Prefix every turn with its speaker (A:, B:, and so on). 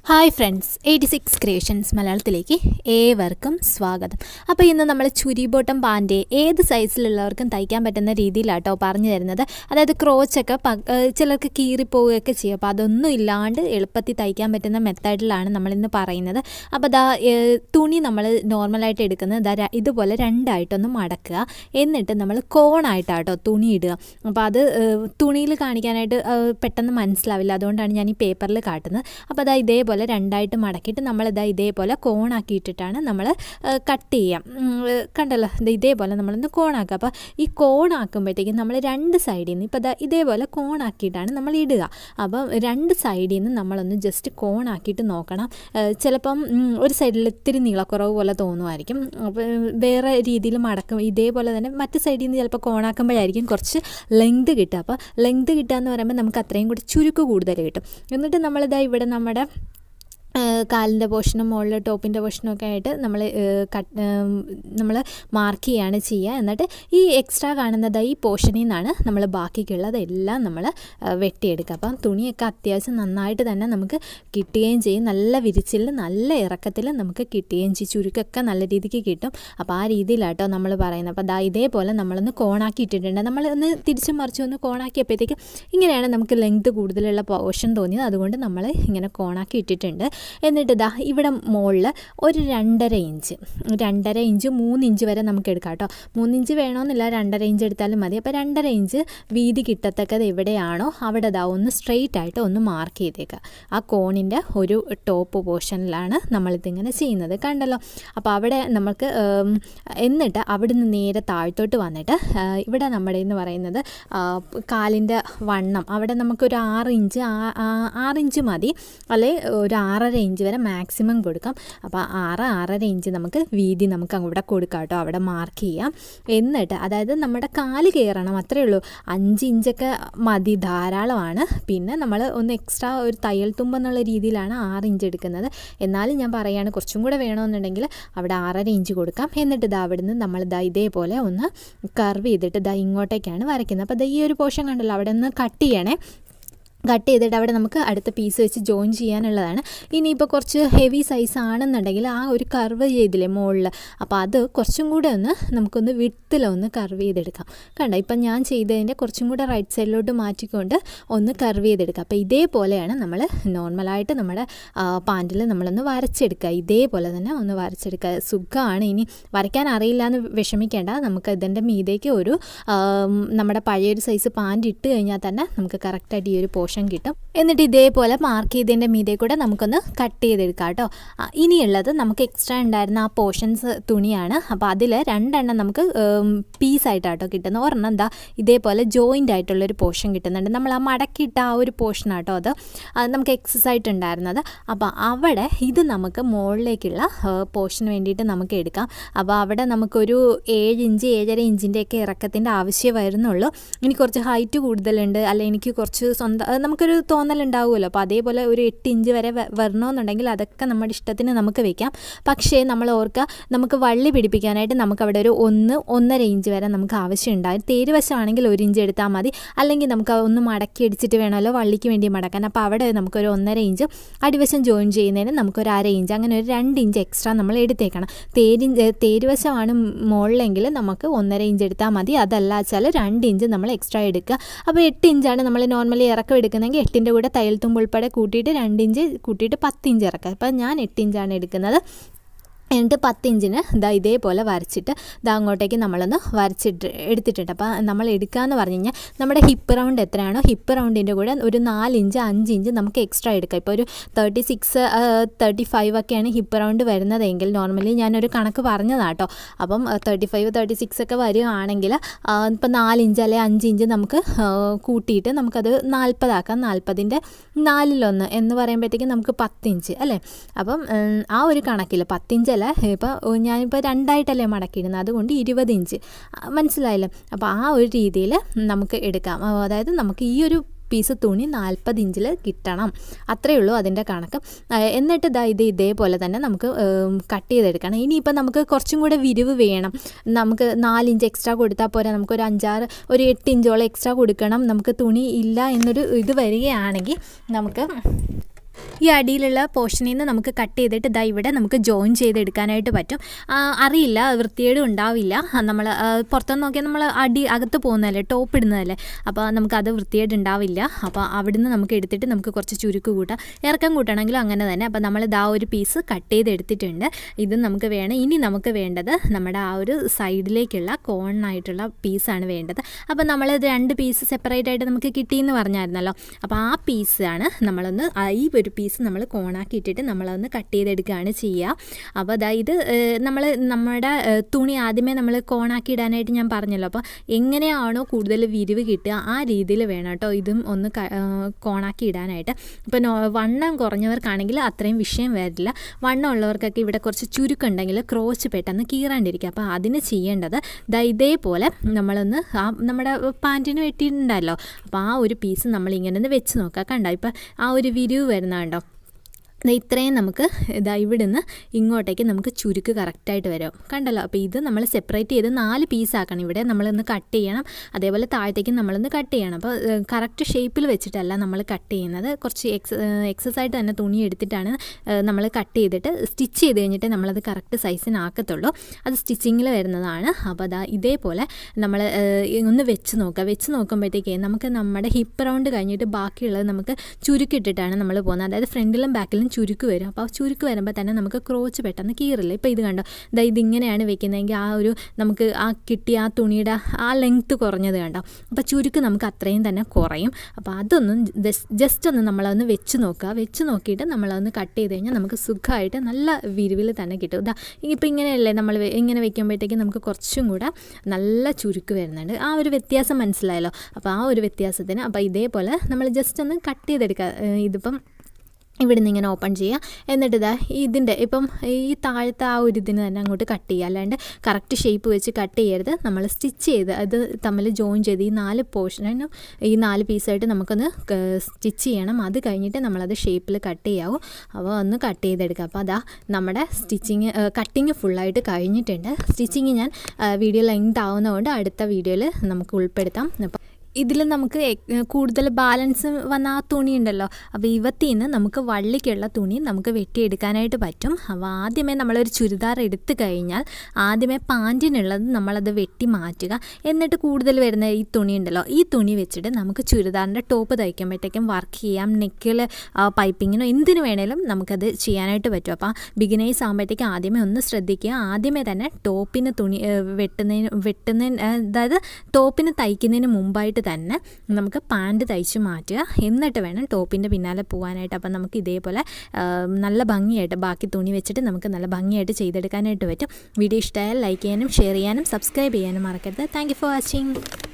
A: hi friends eighty six creations മലയാളത്തിലേക്ക് ഏവർക്കും സ്വാഗതം അപ്പോൾ ഇന്ന് നമ്മൾ ചുരി ബോട്ടം പാൻറ്റ് ഏത് സൈസിലുള്ളവർക്കും തയ്ക്കാൻ പറ്റുന്ന രീതിയിലാട്ടോ പറഞ്ഞു തരുന്നത് അതായത് ക്രോച്ചൊക്കെ പ ഏഹ് ചിലർക്ക് കീറിപ്പോവുകയൊക്കെ ചെയ്യും അപ്പോൾ അതൊന്നും ഇല്ലാണ്ട് എളുപ്പത്തിൽ തയ്ക്കാൻ പറ്റുന്ന മെത്തേഡിലാണ് നമ്മളിന്ന് പറയുന്നത് അപ്പോൾ ദാ ഏഹ് തുണി നമ്മൾ നോർമലായിട്ട് എടുക്കുന്നത് ദാ ര- ഇതുപോലെ രണ്ടായിട്ടൊന്ന് മടക്കുക എന്നിട്ട് നമ്മൾ കോണായിട്ടാട്ടോ തുണി ഇടുക അപ്പോൾ അത് തുണിയിൽ കാണിക്കാനായിട്ട് ഏഹ് പെട്ടെന്ന് മനസ്സിലാവില്ല അതുകൊണ്ടാണ് ഞാൻ ഈ പേപ്പറിൽ കാട്ടുന്നത് അപ്പോൾ അതാ ഇതേപോലെ രണ്ടായിട്ട് മടക്കിയിട്ട് നമ്മളിതാ ഇതേപോലെ കോണാക്കിയിട്ടിട്ടാണ് നമ്മൾ കട്ട് ചെയ്യാം ഉം, ഏഹ് കണ്ടല്ലോ ഇത് ഇതേപോലെ നമ്മളൊന്ന് കോണാക്കുക അപ്പോൾ ഈ കോണാക്കുമ്പോഴത്തേക്കും നമ്മൾ രണ്ട് സൈഡിൽ നിന്ന് ഇപ്പോൾ ദാ ഇതേപോലെ കോണാക്കിയിട്ടാണ് നമ്മൾ ഇടുക അപ്പം രണ്ട് സൈഡിൽ നിന്ന് നമ്മളൊന്ന് ജസ്റ്റ് കോണാക്കിയിട്ട് നോക്കണം ഏഹ് ചിലപ്പം ഉം, ഒരു സൈഡിൽ ഇത്തിരി നീളക്കുറവ് പോലെ തോന്നുമായിരിക്കും അപ്പോൾ വേറെ രീതിയിൽ മടക്കും ഇതേപോലെ തന്നെ മറ്റു സൈഡിൽ നിന്ന് ചിലപ്പോൾ കോണാക്കുമ്പോഴായിരിക്കും കുറച്ച് ലെങ്ത് കിട്ടുക അപ്പോൾ ലെങ്ത് കിട്ടുക എന്ന് പറയുമ്പോൾ നമുക്ക് അത്രയും കൂടി ചുരുക്ക് കൂടുതൽ കിട്ടും എന്നിട്ട് നമ്മളിതാ ഇവിടെ നമ്മുടെ കാലിൻ്റെ പോർഷനും മുകളിൽ ടോപ്പിൻ്റെ പോർഷനും ഒക്കെ ആയിട്ട് നമ്മൾ കട്ട് നമ്മൾ മാർക്ക് ചെയ്യുകയാണ് ചെയ്യുക എന്നിട്ട് ഈ എക്സ്ട്രാ കാണുന്നത് ഈ പോർഷനിൽ നിന്നാണ് നമ്മൾ ബാക്കിക്കുള്ളതെല്ലാം നമ്മൾ വെട്ടിയെടുക്കുക അപ്പം തുണിയൊക്കെ അത്യാവശ്യം നന്നായിട്ട് തന്നെ നമുക്ക് കിട്ടുകയും ചെയ്യും നല്ല വിരിച്ചിൽ നല്ല ഇറക്കത്തിൽ നമുക്ക് കിട്ടുകയും ചെയ്യും ചുരുക്കൊക്കെ നല്ല രീതിക്ക് കിട്ടും അപ്പോൾ ആ രീതിയിലാട്ടോ നമ്മൾ പറയുന്നത് അപ്പോൾ ദാ ഇതേപോലെ നമ്മളൊന്ന് കോണാക്കി ഇട്ടിട്ടുണ്ട് നമ്മൾ ഒന്ന് തിരിച്ചും മറിച്ചും ഒന്ന് കോണാക്കിയപ്പോഴത്തേക്ക് ഇങ്ങനെയാണ് നമുക്ക് ലെങ്ത് കൂടുതലുള്ള പോർഷൻ തോന്നിയത് അതുകൊണ്ട് നമ്മൾ ഇങ്ങനെ കോണാക്കി ഇട്ടിട്ടുണ്ട് എന്നിട്ട് ഇതാ ഇവിടെ മുകളിൽ ഒരു രണ്ടര ഇഞ്ച് രണ്ടര ഇഞ്ച് മൂന്ന് ഇഞ്ച് വരെ നമുക്ക് എടുക്കാം കേട്ടോ മൂന്നിഞ്ച് വേണമെന്നില്ല രണ്ടര ഇഞ്ച് എടുത്താലും മതി അപ്പോൾ രണ്ടര ഇഞ്ച് വീതി കിട്ടത്തക്കത് എവിടെയാണോ അവിടെ ഇതാ ഒന്ന് സ്ട്രെയിറ്റ് ആയിട്ട് ഒന്ന് മാർക്ക് ചെയ്തേക്കുക ആ കോണിൻ്റെ ഒരു ടോപ്പ് പോർഷനിലാണ് നമ്മളിതിങ്ങനെ ചെയ്യുന്നത് കണ്ടല്ലോ അപ്പോൾ അവിടെ നമുക്ക് ഉം, എന്നിട്ട് അവിടുന്ന് നേരെ താഴത്തോട്ട് വന്നിട്ട് ആ, ഇവിടെ നമ്മുടെ എന്ന് പറയുന്നത് ആ, കാലിൻ്റെ വണ്ണം അവിടെ നമുക്കൊരു ആറ് ഇഞ്ച് ആ- ആ- ആറ് ഇഞ്ച് മതി അല്ലെ ഒരു ആറര ഇഞ്ച് വരെ മാക്സിമം കൊടുക്കാം അപ്പോൾ ആറ് ആറര ഇഞ്ച് നമുക്ക് വീതി നമുക്ക് അവിടെ കൊടുക്കാം കേട്ടോ അവിടെ മാർക്ക് ചെയ്യാം എന്നിട്ട് അതായത് നമ്മുടെ കാല് കയറണം അത്രേ ഉള്ളൂ അഞ്ച് ഇഞ്ചൊക്കെ മതി ധാരാളമാണ് പിന്നെ നമ്മൾ ഒന്ന് എക്സ്ട്രാ ഒരു തയ്യൽ തുമ്പ് എന്നുള്ള രീതിയിലാണ് ആറ് ഇഞ്ച് എടുക്കുന്നത് എന്നാലും ഞാൻ പറയുകയാണ് കുറച്ചും കൂടെ വേണമെന്നുണ്ടെങ്കിൽ അവിടെ ആറര ഇഞ്ച് കൊടുക്കാം എന്നിട്ട് ഇതാ അവിടുന്ന് നമ്മൾ ഇതാ ഇതേപോലെ ഒന്ന് കർവ് ചെയ്തിട്ട് ഇതാ ഇങ്ങോട്ടേക്കാണ് വരയ്ക്കുന്നത് അപ്പോൾ ഇതാ ഈ ഒരു പോർഷൻ കണ്ടല്ലോ അവിടെ ഒന്ന് കട്ട് ചെയ്യണേ കട്ട് ചെയ്തിട്ട് അവിടെ നമുക്ക് അടുത്ത പീസ് വെച്ച് ജോയിൻ ചെയ്യാനുള്ളതാണ് ഇനിയിപ്പോൾ കുറച്ച് ഹെവി സൈസ് ആണെന്നുണ്ടെങ്കിൽ ആ ഒരു കർവ് ചെയ്തില്ലേ മുകളിൽ അപ്പോൾ അത് കുറച്ചും കൂടെ ഒന്ന് നമുക്കൊന്ന് വിട്ടിലൊന്ന് കർവ് ചെയ്തെടുക്കാം കണ്ടോ ഇപ്പം ഞാൻ ചെയ്തതിൻ്റെ കുറച്ചും കൂടെ റൈറ്റ് സൈഡിലോട്ട് മാറ്റിക്കൊണ്ട് ഒന്ന് കർവ് ചെയ്തെടുക്കാം അപ്പോൾ ഇതേപോലെയാണ് നമ്മൾ നോർമലായിട്ട് നമ്മുടെ പാൻറ്റിൽ നമ്മളൊന്ന് വരച്ചെടുക്കുക ഇതേപോലെ തന്നെ ഒന്ന് വരച്ചെടുക്കുക സുഖമാണ് ഇനി വരയ്ക്കാൻ അറിയില്ല എന്ന് വിഷമിക്കേണ്ട നമുക്ക് ഇതിൻ്റെ മീതേക്ക് ഒരു ആം, നമ്മുടെ പഴയൊരു സൈസ് പാൻറ് ഇട്ട് കഴിഞ്ഞാൽ തന്നെ നമുക്ക് കറക്റ്റായിട്ട് ഈ ഒരു പോർഷൻ കിട്ടും എന്നിട്ട് ഇതേപോലെ മാർക്ക് ചെയ്തതിൻ്റെ മീതെ കൂടെ നമുക്കൊന്ന് കട്ട് ചെയ്തെടുക്കാം കേട്ടോ ആ, ഇനിയുള്ളത് നമുക്ക് എക്സ്ട്രാ ഉണ്ടായിരുന്ന ആ പോർഷൻസ് തുണിയാണ് അപ്പോൾ അതിൽ രണ്ടെണ്ണം നമുക്ക് പീസായിട്ടാട്ടോ കിട്ടുന്നത് ഒരെണ്ണം എന്താ ഇതേപോലെ ജോയിൻ്റ് ആയിട്ടുള്ളൊരു പോർഷൻ കിട്ടുന്നുണ്ട് നമ്മൾ ആ മടക്കിയിട്ട ആ ഒരു പോർഷൻ ആട്ടോ അത് അത് നമുക്ക് എക്സസ് ആയിട്ടുണ്ടായിരുന്നത് അപ്പോൾ അവിടെ ഇത് നമുക്ക് മുകളിലേക്കുള്ള പോർഷന് വേണ്ടിയിട്ട് നമുക്ക് എടുക്കാം അപ്പോൾ അവിടെ നമുക്കൊരു ഏഴ് ഇഞ്ച് ഏഴര ഇഞ്ചിൻ്റെയൊക്കെ ഇറക്കത്തിൻ്റെ ആവശ്യം വരുന്നുള്ളൂ ഇനി കുറച്ച് ഹൈറ്റ് കൂടുതലുണ്ട് അല്ല എനിക്ക് കുറച്ച് സ്വന്തം അത് നമുക്കൊരു തോന്നലുണ്ടാവുമല്ലോ അപ്പോൾ അതേപോലെ ഒരു എട്ട് ഇഞ്ച് വരെ വ- വരണമെന്നുണ്ടെങ്കിൽ അതൊക്കെ നമ്മുടെ ഇഷ്ടത്തിന് നമുക്ക് വെക്കാം പക്ഷേ നമ്മൾ ഓർക്കുക നമുക്ക് വള്ളി പിടിപ്പിക്കാനായിട്ട് നമുക്ക് അവിടെ ഒരു ഒന്ന് ഒന്നര ഇഞ്ച് വരെ നമുക്ക് ആവശ്യമുണ്ടാകും തേരുവശമാണെങ്കിൽ ഒരു ഇഞ്ച് എടുത്താൽ മതി അല്ലെങ്കിൽ നമുക്ക് അത് ഒന്ന് മടക്കി അടിച്ചിട്ട് വേണമല്ലോ വള്ളിക്ക് വേണ്ടി മടക്കാൻ അപ്പോൾ അവിടെ നമുക്കൊരു ഒന്നര ഇഞ്ച് അടിവശം ജോയിൻ ചെയ്യുന്നതിന് നമുക്കൊരു അര ഇഞ്ച് അങ്ങനെ ഒരു രണ്ട് ഇഞ്ച് എക്സ്ട്രാ നമ്മൾ എടുത്തേക്കണം തേരി തേരുവശമാണ് മുകളിലെങ്കിൽ നമുക്ക് ഒന്നര ഇഞ്ച് എടുത്താൽ മതി അതല്ല വെച്ചാൽ രണ്ട് ഇഞ്ച് നമ്മൾ എക്സ്ട്രാ എടുക്കുക അപ്പോൾ എട്ട് ഇഞ്ചാണ് നമ്മൾ നോർമലി ഇറക്കം എടുക്കുന്നതെങ്കിൽ എട്ടിൻ്റെ കൂടെ തയ്യൽ തുമ്പ് ഉൾപ്പെടെ കൂട്ടിയിട്ട് രണ്ട് ഇഞ്ച് കൂട്ടിയിട്ട് പത്ത് ഇഞ്ച് ഇറക്കുക അപ്പോൾ ഞാൻ എട്ട് ഇഞ്ചാണ് എടുക്കുന്നത് എന്നിട്ട് പത്ത് ഇഞ്ചിന് ഇതാ ഇതേപോലെ വരച്ചിട്ട് ഇതാ അങ്ങോട്ടേക്ക് നമ്മളൊന്ന് വരച്ചിട്ട് എടുത്തിട്ടുണ്ട് അപ്പോൾ നമ്മൾ എടുക്കുക എന്ന് പറഞ്ഞു കഴിഞ്ഞാൽ നമ്മുടെ ഹിപ്പ് റൗണ്ട് എത്രയാണോ ഹിപ്പ് റൗണ്ടിൻ്റെ കൂടെ ഒരു നാല് ഇഞ്ച് അഞ്ച് ഇഞ്ച് നമുക്ക് എക്സ്ട്രാ എടുക്കാം ഇപ്പോൾ ഒരു തേർട്ടി സിക്സ് തേർട്ടി ഫൈവ് ഒക്കെയാണ് ഹിപ്പ് റൗണ്ട് വരുന്നതെങ്കിൽ നോർമലി ഞാനൊരു കണക്ക് പറഞ്ഞതാട്ടോ അപ്പം തേർട്ടി ഫൈവ് തേർട്ടി സിക്സ് ഒക്കെ വരികയാണെങ്കിൽ ഇപ്പം നാല് ഇഞ്ച് അല്ലെങ്കിൽ അഞ്ച് ഇഞ്ച് നമുക്ക് ആ, കൂട്ടിയിട്ട് നമുക്കത് നാൽപ്പതാക്കാം നാൽപ്പതിൻ്റെ നാലിലൊന്ന് എന്ന് പറയുമ്പോഴത്തേക്കും നമുക്ക് പത്ത് ഇഞ്ച് അല്ലേ അപ്പം ഉം, ആ ഒരു കണക്കിൽ പത്തിഞ്ചല്ല ഇപ്പോൾ ഞാനിപ്പോൾ രണ്ടായിട്ടല്ലേ മടക്കിയിടുന്നത് അതുകൊണ്ട് ഇരുപത് ഇഞ്ച് ആ, മനസ്സിലായില്ലേ അപ്പോൾ ആ ഒരു രീതിയിൽ നമുക്ക് എടുക്കാം ആ, അതായത് നമുക്ക് ഈ ഒരു പീസ് തുണി നാൽപ്പത് ഇഞ്ചിൽ കിട്ടണം അത്രയേ ഉള്ളൂ അതിൻ്റെ കണക്ക് ആ, എന്നിട്ട് ഇതാ ഇത് ഇതേപോലെ തന്നെ നമുക്ക് കട്ട് ചെയ്തെടുക്കണം ഇനിയിപ്പോൾ നമുക്ക് കുറച്ചും കൂടെ വിരിവ് വേണം നമുക്ക് നാലിഞ്ച് എക്സ്ട്രാ കൊടുത്താൽ പോരാ നമുക്കൊരു അഞ്ചാറ് ഒരു എട്ട് ഇഞ്ചോളം എക്സ്ട്രാ കൊടുക്കണം നമുക്ക് തുണി ഇല്ല എന്നൊരു ഇത് വരികയാണെങ്കിൽ നമുക്ക് ഈ അടിയിലുള്ള പോർഷനിൽ നിന്ന് നമുക്ക് കട്ട് ചെയ്തിട്ട് ഇതാ ഇവിടെ നമുക്ക് ജോയിൻ ചെയ്തെടുക്കാനായിട്ട് പറ്റും ആ, അറിയില്ല വൃത്തികേടും ഉണ്ടാവില്ല നമ്മൾ പുറത്തുനിന്ന് നോക്കിയാൽ നമ്മൾ അടി അകത്ത് പോകുന്നതല്ലേ ടോപ്പ് ഇടുന്നതല്ലേ അപ്പോൾ നമുക്കത് വൃത്തികേട് ഉണ്ടാവില്ല അപ്പോൾ അവിടുന്ന് നമുക്ക് എടുത്തിട്ട് നമുക്ക് കുറച്ച് ചുരുക്ക് കൂട്ടാം ഇറക്കം കൂട്ടണമെങ്കിലും അങ്ങനെ തന്നെ അപ്പോൾ നമ്മൾ ഇതാ ഒരു പീസ് കട്ട് ചെയ്ത് എടുത്തിട്ടുണ്ട് ഇത് നമുക്ക് വേണം ഇനി നമുക്ക് വേണ്ടത് നമ്മുടെ ആ ഒരു സൈഡിലേക്കുള്ള കോണായിട്ടുള്ള പീസാണ് വേണ്ടത് അപ്പോൾ നമ്മൾ രണ്ട് പീസ് സെപ്പറേറ്റ് ആയിട്ട് നമുക്ക് കിട്ടിയെന്ന് പറഞ്ഞായിരുന്നല്ലോ അപ്പോൾ ആ പീസാണ് നമ്മളൊന്ന് ആ ഈ ഒരു പീസ് നമ്മൾ കോണാക്കി ഇട്ടിട്ട് നമ്മളൊന്ന് കട്ട് ചെയ്തെടുക്കുകയാണ് ചെയ്യുക അപ്പോൾ അതാ ഇത് നമ്മൾ നമ്മുടെ ഏഹ്, തുണി ആദ്യമേ നമ്മൾ കോണാക്കി ഇടാനായിട്ട് ഞാൻ പറഞ്ഞല്ലോ അപ്പോൾ എങ്ങനെയാണോ കൂടുതൽ വിരിവ് കിട്ടുക ആ രീതിയിൽ വേണം കേട്ടോ ഇതും ഒന്ന് ക- ഏഹ്, കോണാക്കി ഇടാനായിട്ട് ഇപ്പോൾ നോ വണ്ണം കുറഞ്ഞവർക്കാണെങ്കിൽ അത്രയും വിഷയം വരില്ല വണ്ണം ഉള്ളവർക്കൊക്കെ ഇവിടെ കുറച്ച് ചുരുക്കുണ്ടെങ്കിൽ ക്രോച്ച് പെട്ടെന്ന് കീറാണ്ടിരിക്കുക അപ്പോൾ അതിന് ചെയ്യേണ്ടത് ദാ ഇതേപോലെ നമ്മളൊന്ന് ആ നമ്മുടെ പാൻറ്റിന് വെട്ടിയിട്ടുണ്ടല്ലോ അപ്പോൾ ആ ഒരു പീസ് നമ്മളിങ്ങനെ ഒന്ന് വെച്ച് നോക്കുക കണ്ടോ ഇപ്പോൾ ആ ഒരു വിരിവ് വരുന്ന കണ്ടോ ദാ ഇത്രയും നമുക്ക് ഇതാ ഇവിടുന്ന് ഇങ്ങോട്ടേക്ക് നമുക്ക് ചുരുക്ക് കറക്റ്റായിട്ട് വരും കണ്ടല്ലോ അപ്പോൾ ഇത് നമ്മൾ സെപ്പറേറ്റ് ചെയ്ത് നാല് പീസാക്കണം ഇവിടെ നമ്മളൊന്ന് കട്ട് ചെയ്യണം അതേപോലെ താഴത്തേക്ക് നമ്മളൊന്ന് കട്ട് ചെയ്യണം അപ്പോൾ കറക്റ്റ് ഷേപ്പിൽ വെച്ചിട്ടല്ല നമ്മൾ കട്ട് ചെയ്യുന്നത് കുറച്ച് എക്സ് എക്സസ് ആയിട്ട് തന്നെ തുണി എടുത്തിട്ടാണ് നമ്മൾ കട്ട് ചെയ്തിട്ട് സ്റ്റിച്ച് ചെയ്ത് കഴിഞ്ഞിട്ട് നമ്മളത് കറക്റ്റ് സൈസിനാക്കത്തുള്ളൂ അത് സ്റ്റിച്ചിങ്ങിൽ വരുന്നതാണ് അപ്പോൾ അതാ ഇതേപോലെ നമ്മൾ ഒന്ന് വെച്ച് നോക്കുക വെച്ച് നോക്കുമ്പോഴത്തേക്ക് നമുക്ക് നമ്മുടെ ഹിപ്പ് റൗണ്ട് കഴിഞ്ഞിട്ട് ബാക്കിയുള്ളത് നമുക്ക് ചുരുക്കിട്ടിട്ടാണ് നമ്മൾ പോകുന്നത് അതായത് ഫ്രണ്ടിലും ബാക്കിലും ചുരുക്ക് വരും അപ്പോൾ ആ ചുരുക്ക് വരുമ്പോൾ തന്നെ നമുക്ക് ക്രോച്ച് പെട്ടെന്ന് കീറില്ല ഇപ്പോൾ ഇത് കണ്ടോ ദാ ഇതിങ്ങനെയാണ് വെക്കുന്നതെങ്കിൽ ആ ഒരു നമുക്ക് ആ കിട്ടിയ ആ തുണിയുടെ ആ ലെങ്ത്ത് കുറഞ്ഞത് കണ്ടോ അപ്പോൾ ചുരുക്ക് നമുക്ക് അത്രയും തന്നെ കുറയും അപ്പോൾ അതൊന്നും ജസ്റ്റ് ഒന്ന് നമ്മളതൊന്ന് വെച്ച് നോക്കുക വെച്ച് നോക്കിയിട്ട് നമ്മളതൊന്ന് കട്ട് ചെയ്ത് കഴിഞ്ഞാൽ നമുക്ക് സുഖമായിട്ട് നല്ല വിരിവിൽ തന്നെ കിട്ടും ഇതാ ഇപ്പോൾ ഇങ്ങനെയല്ലേ നമ്മൾ വെ- ഇങ്ങനെ വെക്കുമ്പോഴത്തേക്കും നമുക്ക് കുറച്ചും കൂടെ നല്ല ചുരുക്ക് വരുന്നുണ്ട് ആ ഒരു വ്യത്യാസം മനസ്സിലായല്ലോ അപ്പോൾ ആ ഒരു വ്യത്യാസത്തിന് അപ്പോൾ ഇതേപോലെ നമ്മൾ ജസ്റ്റ് ഒന്ന് കട്ട് ചെയ്തെടുക്കുക ഏഹ് ഇതിപ്പം ഇവിടെ നിന്ന് ഇങ്ങനെ ഓപ്പൺ ചെയ്യുക എന്നിട്ട് ഇതാ ഇതിൻ്റെ ഇപ്പം ഈ താഴത്തെ ആ ഒരു ഇതിന് തന്നെ അങ്ങോട്ട് കട്ട് ചെയ്യുക അല്ലാണ്ട് കറക്റ്റ് ഷേപ്പ് വെച്ച് കട്ട് ചെയ്യരുത് നമ്മൾ സ്റ്റിച്ച് ചെയ്ത് അത് തമ്മിൽ ജോയിൻ ചെയ്ത് ഈ നാല് പോർഷനും ഈ നാല് പീസായിട്ട് നമുക്കൊന്ന് സ്റ്റിച്ച് ചെയ്യണം അത് കഴിഞ്ഞിട്ട് നമ്മളത് ഷേപ്പിൽ കട്ട് ചെയ്യാവും അപ്പോൾ ഒന്ന് കട്ട് ചെയ്തെടുക്കുക അപ്പോൾ അതാ നമ്മുടെ സ്റ്റിച്ചിങ് കട്ടിങ് ഫുള്ളായിട്ട് കഴിഞ്ഞിട്ടുണ്ട് സ്റ്റിച്ചിങ് ഞാൻ വീഡിയോ ലെങ്ത് ആവുന്നതുകൊണ്ട് അടുത്ത വീഡിയോയിൽ നമുക്ക് ഉൾപ്പെടുത്താം അപ്പോൾ ഇതിൽ നമുക്ക് എ- കൂടുതൽ ബാലൻസ് വന്ന ആ തുണി ഉണ്ടല്ലോ അപ്പോൾ ഇവത്തിൽ നിന്ന് നമുക്ക് വള്ളിക്കുള്ള തുണി നമുക്ക് വെട്ടിയെടുക്കാനായിട്ട് പറ്റും അപ്പോൾ ആദ്യമേ നമ്മളൊരു ചുരിദാർ എടുത്തു കഴിഞ്ഞാൽ ആദ്യമേ പാൻറ്റിനുള്ളത് നമ്മളത് വെട്ടി മാറ്റുക എന്നിട്ട് കൂടുതൽ വരുന്ന ഈ തുണി ഉണ്ടല്ലോ ഈ തുണി വെച്ചിട്ട് നമുക്ക് ചുരിദാറിൻ്റെ ടോപ്പ് തയ്ക്കുമ്പോഴത്തേക്കും വർക്ക് ചെയ്യാം നെക്കിൽ പൈപ്പിങ്ങിനോ എന്തിനു വേണേലും നമുക്കത് ചെയ്യാനായിട്ട് പറ്റും അപ്പോൾ ബിഗിനേഴ്സ് ആകുമ്പോഴത്തേക്കും ആദ്യമേ ഒന്ന് ശ്രദ്ധിക്കുക ആദ്യമേ തന്നെ ടോപ്പിന് തുണി ഏഹ്, വെട്ടുന്നതിന് വെട്ടുന്നതിന് ഏഹ്, അതായത് ടോപ്പിന് തയ്ക്കുന്നതിന് മുമ്പായിട്ട് തന്നെ നമുക്ക് പാൻറ്റ് തയ്ച്ച് മാറ്റുക എന്നിട്ട് വേണം ടോപ്പിൻ്റെ പിന്നാലെ പോകാനായിട്ട് അപ്പം നമുക്ക് ഇതേപോലെ ഏഹ്, നല്ല ഭംഗിയായിട്ട് ബാക്കി തുണി വെച്ചിട്ട് നമുക്ക് നല്ല ഭംഗിയായിട്ട് ചെയ്തെടുക്കാനായിട്ട് പറ്റും വീഡിയോ ഇഷ്ടമായാൽ ലൈക്ക് ചെയ്യാനും ഷെയർ ചെയ്യാനും സബ്സ്ക്രൈബ് ചെയ്യാനും മറക്കരുത് താങ്ക് യു ഫോർ വാച്ചിങ്